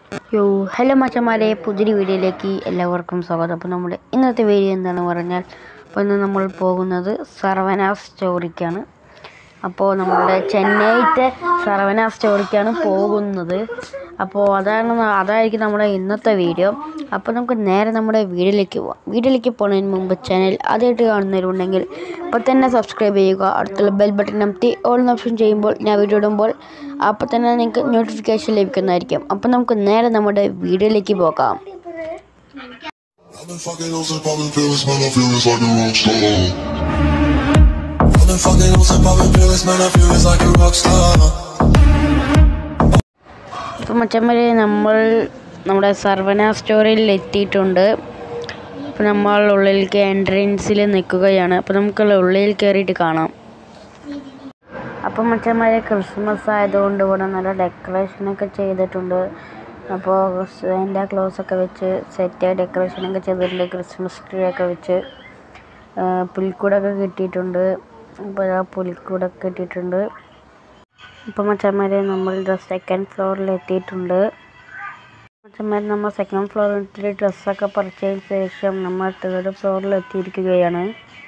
യോ ഹലോ മച്ചന്മാരെ പുതിയൊരു വീഡിയോയിലേക്ക് എല്ലാവർക്കും സ്വാഗതം അപ്പോൾ നമ്മുടെ ഇന്നത്തെ വീഡിയോ എന്താണെന്ന് പറഞ്ഞാൽ അപ്പോൾ ഇന്ന് നമ്മൾ പോകുന്നത് സർവന സ്റ്റോറിക്കാണ് അപ്പോൾ നമ്മുടെ ചെന്നൈത്തെ സർവന സ്റ്റോറിക്കാണ് പോകുന്നത് അപ്പോൾ അതാണ് ന- അതായിരിക്കും നമ്മുടെ ഇന്നത്തെ വീഡിയോ അപ്പോൾ നമുക്ക് നേരെ നമ്മുടെ വീഡിയോയിലേക്ക് പോവാം വീഡിയോയിലേക്ക് പോകുന്നതിന് മുമ്പ് ചാനൽ ആദ്യമായിട്ട് കാണുന്നവരുണ്ടെങ്കിൽ അപ്പോൾ തന്നെ സബ്സ്ക്രൈബ് ചെയ്യുക അടുത്തുള്ള ബെൽ ബട്ടൺ അമർത്തി ഓൾ ഓപ്ഷൻ ചെയ്യുമ്പോൾ ഞാൻ വീഡിയോ ഇടുമ്പോൾ അപ്പോൾ തന്നെ നിങ്ങൾക്ക് നോട്ടിഫിക്കേഷൻ ലഭിക്കുന്നതായിരിക്കും അപ്പോൾ നമുക്ക് നേരെ നമ്മുടെ വീഡിയോയിലേക്ക് പോകാം I've been fucking hoes and popping pills, man, I feel this like a rock star. I've been fucking hoes and popping pills, man, I feel this like a rock star. അപ്പോൾ മച്ചന്മാരെ നമ്മൾ നമ്മുടെ സർവന സ്റ്റോറിൽ എത്തിയിട്ടുണ്ട് അപ്പോൾ നമ്മൾ ഉള്ളിലേക്ക് എൻട്രൻസിൽ നിൽക്കുകയാണ് അപ്പോൾ നമുക്ക് ഉള്ളിൽ കയറിയിട്ട് കാണാം അപ്പം മച്ചന്മാരെ ക്രിസ്മസ് ആയതുകൊണ്ട് ഇവിടെ നല്ല ഡെക്കറേഷനൊക്കെ ചെയ്തിട്ടുണ്ട് അപ്പോൾ എൻ്റെ ക്ലോസൊക്കെ വെച്ച് സെറ്റ് ഡെക്കറേഷനൊക്കെ ചെയ്തിട്ടുണ്ട് ക്രിസ്മസ് ട്രീ ഒക്കെ വെച്ച് ആ, പുൽക്കൂടൊക്കെ കിട്ടിയിട്ടുണ്ട് അപ്പോൾ ആ പുൽക്കൂടൊക്കെ കിട്ടിയിട്ടുണ്ട് ഇപ്പം മച്ചന്മാരെ നമ്മൾ സെക്കൻഡ് ഫ്ലോറിൽ എത്തിയിട്ടുണ്ട് മച്ചന്മാർ നമ്മൾ സെക്കൻഡ് ഫ്ലോറിൽ എത്തിയിട്ട് ഡ്രസ്സൊക്കെ പറിച്ചതിന് ശേഷം നമ്മൾ തേർഡ് ഫ്ലോറിൽ എത്തിയിരിക്കുകയാണ്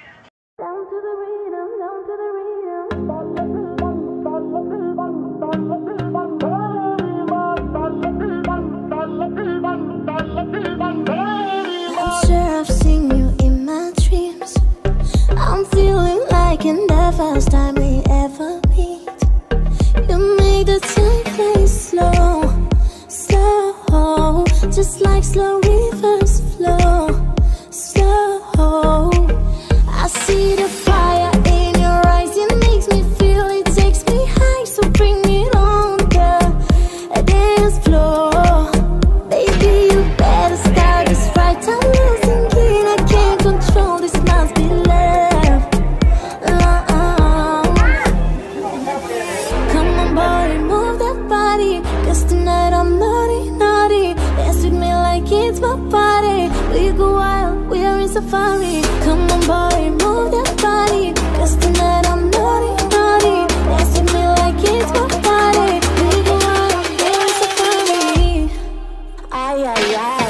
I'm sure I've seen you in my dreams. I'm feeling like in the first time we ever meet. You make the time fly slow, slow, just like slow rivers flow, slow. I see the fire in your eyes, it makes me feel, it takes me high, so bring it on, girl. A dance floor. Baby, you better start this right. I'm losing it. I can't control this. Must be love. Love. Come on, boy, move that body. Cause tonight I'm naughty, naughty. Dance with me like it's my party. We go wild, we are in safari. Come on, boy, move that body. Cause tonight I'm naughty, naughty. Dance with me like it's my party. We go wild, we are in safari. Ay, ay, ay.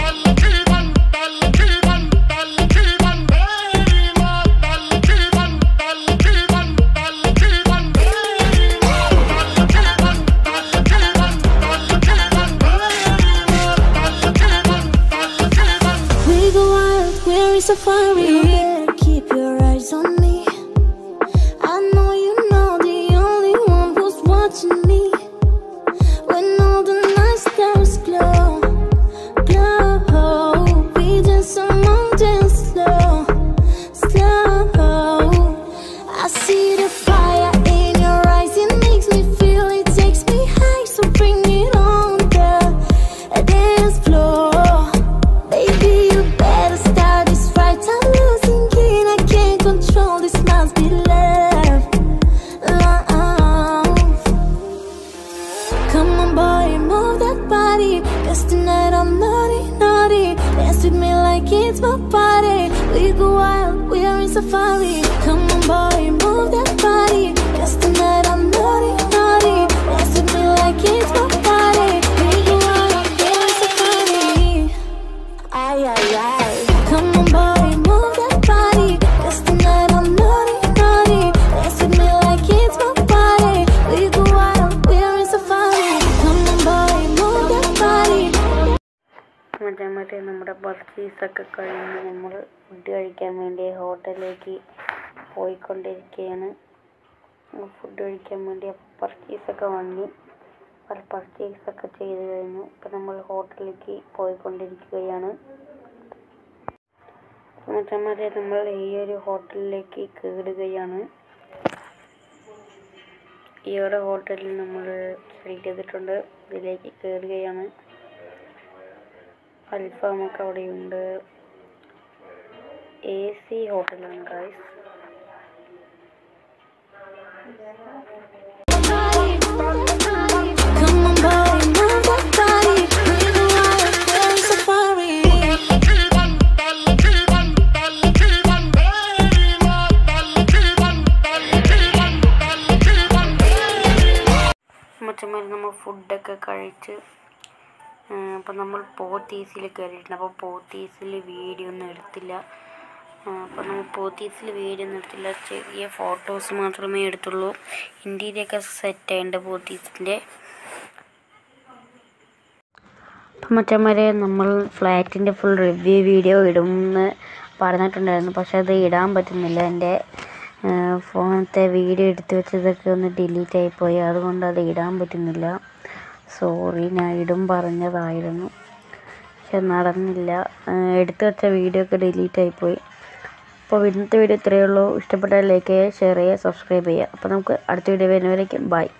We go wild, we're in safari. You better keep your eyes on me. I know you know the only one who's watching me. When all the night stars glow, glow, we dance among them slow, slow. I see the fire in your eyes, it makes me feel, it takes me high, so bring it on, girl. A dance floor. Baby, you better start this right. I'm losing it. I can't control this. Must be love, love. Come on, boy, move that body. Cause tonight I'm naughty, naughty. Dance with me like it's my party. We go wild, we are in safari. Come on, boy, move that body. Cause tonight I'm naughty, naughty. Dance with me like it's my party. We go wild, we are in safari. Ay, ay, ay. Come on, boy, move that body. Cause tonight I'm naughty, naughty. Dance with me like it's my party. We go wild, we are in safari. Come on, boy, move that body. മറ്റേ മറ്റേ നമ്മുടെ പർച്ചേസൊക്കെ കഴിഞ്ഞ് നമ്മൾ food കഴിക്കാൻ വേണ്ടി ഹോട്ടലിലേക്ക് പോയിക്കൊണ്ടിരിക്കുകയാണ് food കഴിക്കാൻ വേണ്ടി പർച്ചേസൊക്കെ വാങ്ങി പർച്ചേസൊക്കെ ചെയ്ത് കഴിഞ്ഞു ഇപ്പം നമ്മൾ ഹോട്ടലിലേക്ക് പോയിക്കൊണ്ടിരിക്കുകയാണ് മറ്റന്മാരെ നമ്മൾ ഈ ഒരു ഹോട്ടലിലേക്ക് കയറുകയാണ് ഈ ഒരു ഹോട്ടലിൽ നമ്മൾ സെലക്ട് ചെയ്തിട്ടുണ്ട് ഇതിലേക്ക് കയറുകയാണ് അൽഫാമൊക്കെ അവിടെയുണ്ട് എ സി ഹോട്ടലാണ് guys Come on, boy, move that body. We go wild, we're in safari. മച്ചന്മാർ നമ്മൾ ഫുഡൊക്കെ കഴിച്ച് അപ്പോൾ നമ്മൾ പോത്തീസിൽ കയറിയിട്ടുണ്ട് അപ്പോൾ പോത്തീസിൽ വീഡിയോ ഒന്നും എടുത്തില്ല അപ്പോൾ നമ്മൾ പോത്തീസിൽ വീഡിയോ ഒന്നും എടുത്തില്ല ചെറിയ ഫോട്ടോസ് മാത്രമേ എടുത്തുള്ളൂ ഇൻറ്റീരിയൊക്കെ സെറ്റ് ആയിട്ടുണ്ട് പോത്തീസിൻ്റെ അപ്പം മറ്റന്മാരെ നമ്മൾ ഫ്ലാറ്റിൻ്റെ ഫുൾ റിവ്യൂ വീഡിയോ ഇടുമെന്ന് പറഞ്ഞിട്ടുണ്ടായിരുന്നു പക്ഷെ അത് ഇടാൻ പറ്റുന്നില്ല എൻ്റെ ഫോണത്തെ വീഡിയോ എടുത്തു വെച്ചതൊക്കെ ഒന്ന് ഡിലീറ്റ് ആയിപ്പോയി അതുകൊണ്ട് അത് ഇടാൻ പറ്റുന്നില്ല സോറി ഞാൻ ഇടും പറഞ്ഞതായിരുന്നു പക്ഷെ നടന്നില്ല എടുത്തു വെച്ച വീഡിയോ ഒക്കെ ഡിലീറ്റ് ആയിപ്പോയി അപ്പോൾ ഇന്നത്തെ വീഡിയോ ഇത്രയേ ഉള്ളൂ ഇഷ്ടപ്പെട്ടാൽ ലൈക്ക് ചെയ്യുക ഷെയർ ചെയ്യുക സബ്സ്ക്രൈബ് ചെയ്യുക അപ്പോൾ നമുക്ക് അടുത്ത വീഡിയോ വരുന്നവരേക്കും ബൈ